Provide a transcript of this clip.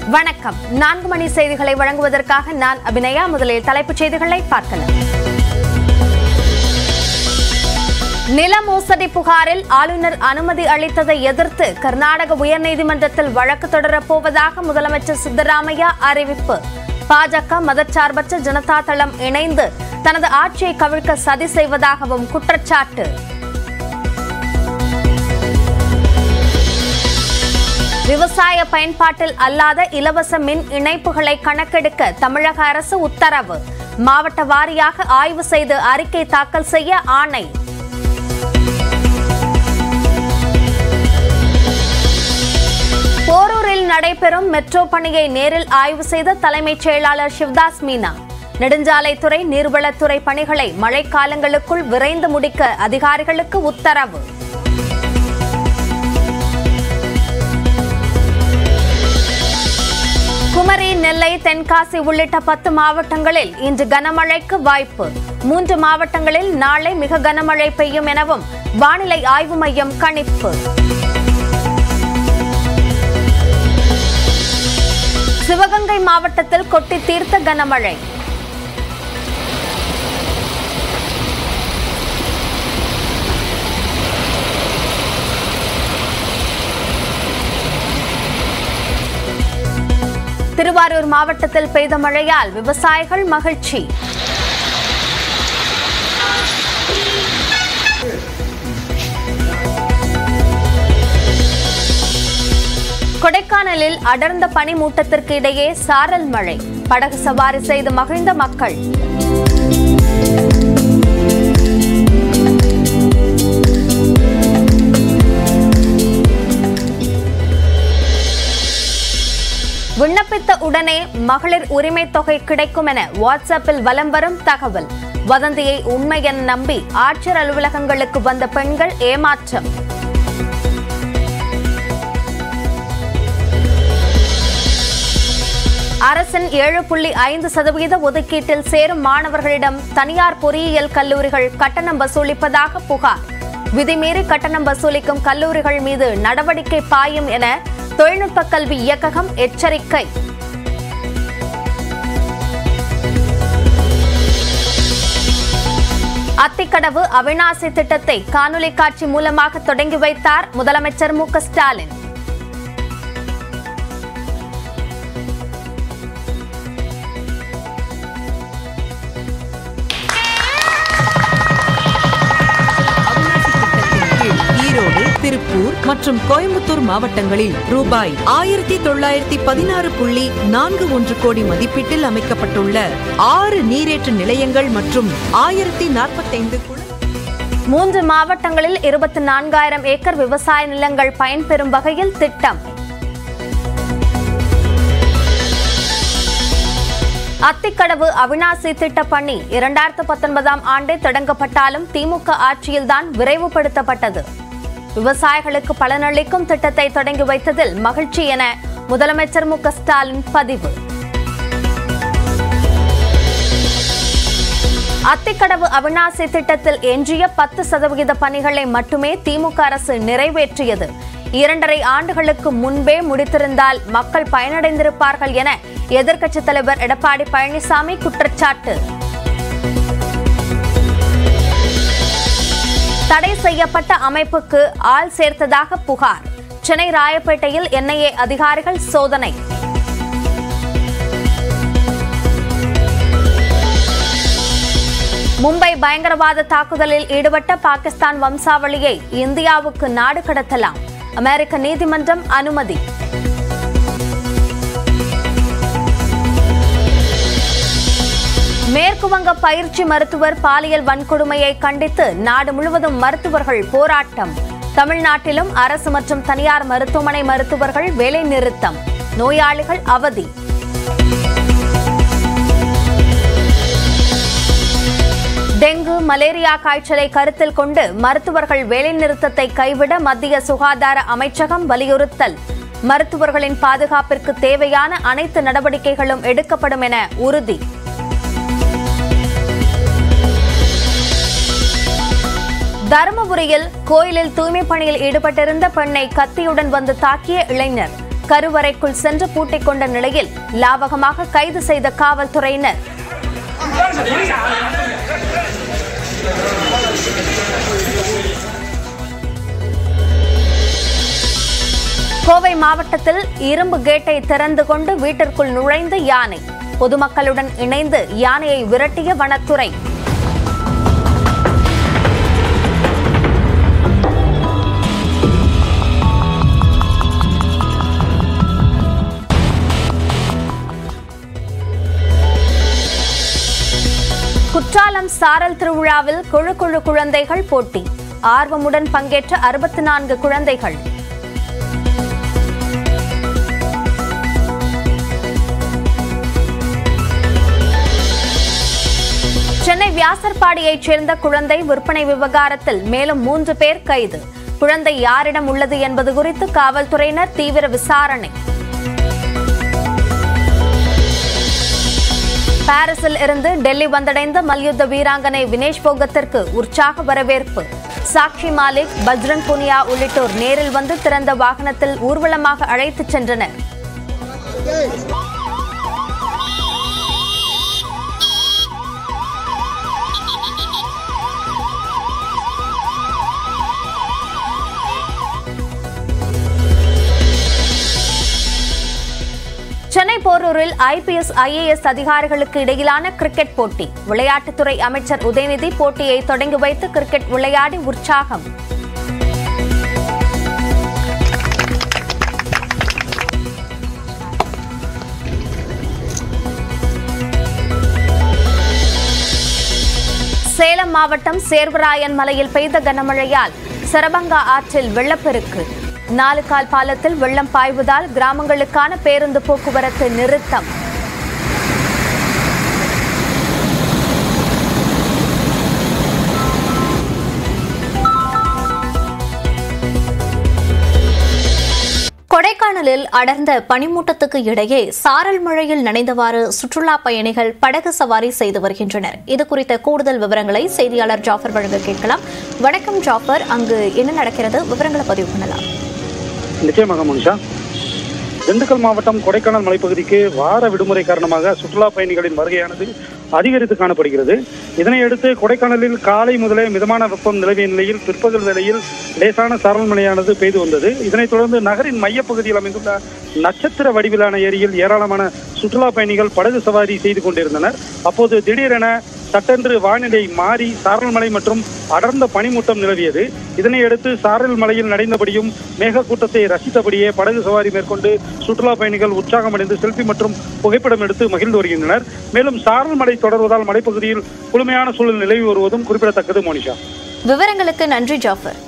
வணக்கம் நான்கு மணி செய்திகளை வழங்குவதற்காக நான் அபிநயா முதலில் தலைப்புச் செய்திகளை பார்க்கலாம் நில மோசடி புகாரில் ஆளுநர் அனுமதி அளித்ததை எதிர்த்து கர்நாடக உயர்நீதிமன்றத்தில் வழக்கு தொடரப் போவதாக முதலமைச்சர் சித்தராமையா அறிவிப்பு பாஜக மதச்சார்பற்ற ஜனதா தளம் இணைந்து தனது ஆட்சியை கவிழ்க்க சதி செய்வதாகவும் குற்றச்சாட்டு விவசாய பயன்பாட்டில் அல்லாத இலவச மின் இணைப்புகளை கணக்கெடுக்க தமிழக அரசு உத்தரவு மாவட்ட வாரியாக ஆய்வு செய்து அறிக்கை தாக்கல் செய்ய ஆணை போரூரில் நடைபெறும் மெட்ரோ பணியை நேரில் ஆய்வு செய்த தலைமைச் செயலாளர் சிவதாஸ் மீனா நெடுஞ்சாலைத்துறை நீர்வளத்துறை பணிகளை மழைக்காலங்களுக்குள் விரைந்து முடிக்க அதிகாரிகளுக்கு உத்தரவு குமரி நெல்லை தென்காசி உள்ளிட்ட பத்து மாவட்டங்களில் இன்று கனமழைக்கு வாய்ப்பு மூன்று மாவட்டங்களில் நாளை மிக கனமழை பெய்யும் எனவும் வானிலை ஆய்வு மையம் கணிப்பு சிவகங்கை மாவட்டத்தில் கொட்டி தீர்த்த கனமழை திருவாரூர் மாவட்டத்தில் பெய்த மழையால் விவசாயிகள் மகிழ்ச்சி கொடைக்கானலில் அடர்ந்த பனிமூட்டத்திற்கு இடையே சாரல் மழை படகு சவாரி செய்து மகிழ்ந்த மக்கள் விண்ணப்பித்த உடனே மகளிர் உரிமை தொகை கிடைக்கும் என வாட்ஸ்அப்பில் வலம் வரும் தகவல் வதந்தியை உண்மை என நம்பி ஆட்சியர் அலுவலகங்களுக்கு வந்த பெண்கள் ஏமாற்றம் அரசின் ஏழு புள்ளி ஐந்து சதவீத ஒதுக்கீட்டில் சேரும் மாணவர்களிடம் தனியார் பொறியியல் கல்லூரிகள் கட்டணம் வசூலிப்பதாக புகார் விதிமீறி கட்டணம் வசூலிக்கும் கல்லூரிகள் மீது நடவடிக்கை பாயும் என தொழில்நுட்ப கல்வி இயக்ககம் எச்சரிக்கை அத்திக்கடவு அவிநாசி திட்டத்தை காணொலி காட்சி மூலமாக தொடங்கி வைத்தார் முதலமைச்சர் மு க ஸ்டாலின் ஈரோடு திருப்பூர் மற்றும் கோயம்புத்தூர் மாவட்டங்களில் ரூபாய் ஆயிரத்தி தொள்ளாயிரத்தி பதினாறு புள்ளி நான்கு ஒன்று கோடி மதிப்பீட்டில் அமைக்கப்பட்டுள்ள ஆறு நீரேற்று நிலையங்கள் மற்றும் ஆயிரத்தி நாற்பத்தைந்து குள மூன்று மாவட்டங்களில் இருபத்தி நான்காயிரம் ஏக்கர் விவசாய நிலங்கள் பயன்பெறும் வகையில் திட்டம் அத்திக்கடவு அவிநாசி திட்ட பணி இரண்டாயிரத்து பத்தொன்பதாம் ஆண்டே தொடங்கப்பட்டாலும் திமுக ஆட்சியில்தான் விரைவுபடுத்தப்பட்டது விவசாயிகளுக்கு பலனளிக்கும் திட்டத்தை தொடங்கி வைத்ததில் மகிழ்ச்சி என முதலமைச்சர் மு க ஸ்டாலின் பதிவு அத்திக்கடவு அவிநாசி திட்டத்தில் எஞ்சிய பத்து சதவிகித பணிகளை மட்டுமே திமுக அரசு நிறைவேற்றியது இரண்டரை ஆண்டுகளுக்கு முன்பே முடித்திருந்தால் மக்கள் பயனடைந்திருப்பார்கள் என எதிர்க்கட்சித் தலைவர் எடப்பாடி பழனிசாமி குற்றச்சாட்டு தடை செய்யப்பட்ட அமைப்புக்கு ஆள் சேர்த்ததாக புகார் சென்னை ராயப்பேட்டையில் என்ஐஏ அதிகாரிகள் சோதனை மும்பை பயங்கரவாத தாக்குதலில் ஈடுபட்ட பாகிஸ்தான் வம்சாவளியை இந்தியாவுக்கு நாடு கடத்தலாம் அமெரிக்க நீதிமன்றம் அனுமதி மேற்குவங்க பயிற்சி மருத்துவர் பாலியல் வன்கொடுமையை கண்டித்து நாடு முழுவதும் மருத்துவர்கள் போராட்டம் தமிழ்நாட்டிலும் அரசு மற்றும் தனியார் மருத்துவமனை மருத்துவர்கள் வேலை நிறுத்தம் நோயாளிகள் அவதி டெங்கு மலேரியா காய்ச்சலை கருத்தில் கொண்டு மருத்துவர்கள் வேலைநிறுத்தத்தை கைவிட மத்திய சுகாதார அமைச்சகம் வலியுறுத்தல் மருத்துவர்களின் பாதுகாப்பிற்கு தேவையான அனைத்து நடவடிக்கைகளும் எடுக்கப்படும் என உறுதி தருமபுரியில் கோயிலில் தூய்மை பணியில் ஈடுபட்டிருந்த பெண்ணை கத்தியுடன் வந்து தாக்கிய இளைஞர் கருவறைக்குள் சென்று பூட்டிக் கொண்ட நிலையில் லாவகமாக கைது செய்த காவல்துறையினர் கோவை மாவட்டத்தில் இரும்பு கேட்டை திறந்து கொண்டு வீட்டிற்குள் நுழைந்த யானை பொதுமக்களுடன் இணைந்து யானையை விரட்டிய வனத்துறை குற்றாலம் சாரல் திருவிழாவில் குழு குழு குழந்தைகள் போட்டி ஆர்வமுடன் பங்கேற்ற அறுபத்தி நான்கு குழந்தைகள் சென்னை வியாசர்பாடியைச் சேர்ந்த குழந்தை விற்பனை விவகாரத்தில் மேலும் மூன்று பேர் கைது குழந்தை யாரிடம் உள்ளது என்பது குறித்து காவல்துறையினர் தீவிர விசாரணை பாரிஸில் இருந்து டெல்லி வந்தடைந்த மல்யுத்த வீராங்கனை வினேஷ் போகத்திற்கு உற்சாக வரவேற்பு சாக்ஷி மாலிக் பஜ்ரங் புனியா உள்ளிட்டோர் நேரில் வந்து திறந்த வாகனத்தில் ஊர்வலமாக அழைத்துச் சென்றனர் சென்னை போரூரில் ஐபிஎஸ் ஐஏஎஸ் அதிகாரிகளுக்கு இடையிலான கிரிக்கெட் போட்டி விளையாட்டுத்துறை அமைச்சர் உதயநிதி போட்டியை தொடங்கி வைத்து கிரிக்கெட் விளையாடி உற்சாகம் சேலம் மாவட்டம் சேர்வராயன் மலையில் பெய்த கனமழையால் சரபங்கா ஆற்றில் வெள்ளப்பெருக்கு நாலுகால் பாலத்தில் வெள்ளம் பாய்வதால் கிராமங்களுக்கான பேருந்து போக்குவரத்து நிறுத்தம் கொடைக்கானலில் அடர்ந்த பனிமூட்டத்துக்கு இடையே சாரல் மழையில் நனைந்தவாறு சுற்றுலா பயணிகள் படகு சவாரி செய்து வருகின்றனர் இது குறித்த கூடுதல் விவரங்களை செய்தியாளர் ஜாஃபர் வழங்க கேட்கலாம் வணக்கம் ஜாஃபர் அங்கு என்ன நடக்கிறது விவரங்களை பதிவு பண்ணலாம் நிச்சயமாக மனுஷா திண்டுக்கல் மாவட்டம் கொடைக்கானல் மலைப்பகுதிக்கு வார விடுமுறை காரணமாக சுற்றுலா பயணிகளின் வருகையானது அதிகரித்து காணப்படுகிறது இதனையடுத்து கொடைக்கானலில் காலை முதலே மிதமான வெப்பம் நிலவிய நிலையில் பிற்பகல் வேளையில் லேசான சாரல் மழையானது பெய்து வந்தது இதனைத் தொடர்ந்து நகரின் மையப்பகுதியில் அமைந்துள்ள நட்சத்திர வடிவிலான ஏரியில் ஏராளமான சுற்றுலா பயணிகள் படகு சவாரி செய்து கொண்டிருந்தனர் அப்போது திடீரென சட்டென்று வானிலை மாறி சாரல் மலை மற்றும் அடர்ந்த பனிமூட்டம் நிலவியது இதனையடுத்து சாரல் மலையில் நடைந்தபடியும் மேகக்கூட்டத்தை ரசித்தபடியே படகு சவாரி மேற்கொண்டு சுற்றுலா பயணிகள் உற்சாகமடைந்து செல்ஃபி மற்றும் புகைப்படம் எடுத்து மகிழ்ந்து வருகின்றனர் மேலும் சாரல் மலை தொடர்வதால் மலைப்பகுதியில் குளுமையான சூழல் நிலவி வருவதும் குறிப்பிடத்தக்கது மோனிஷா விவரங்களுக்கு நன்றி ஜாஃபர்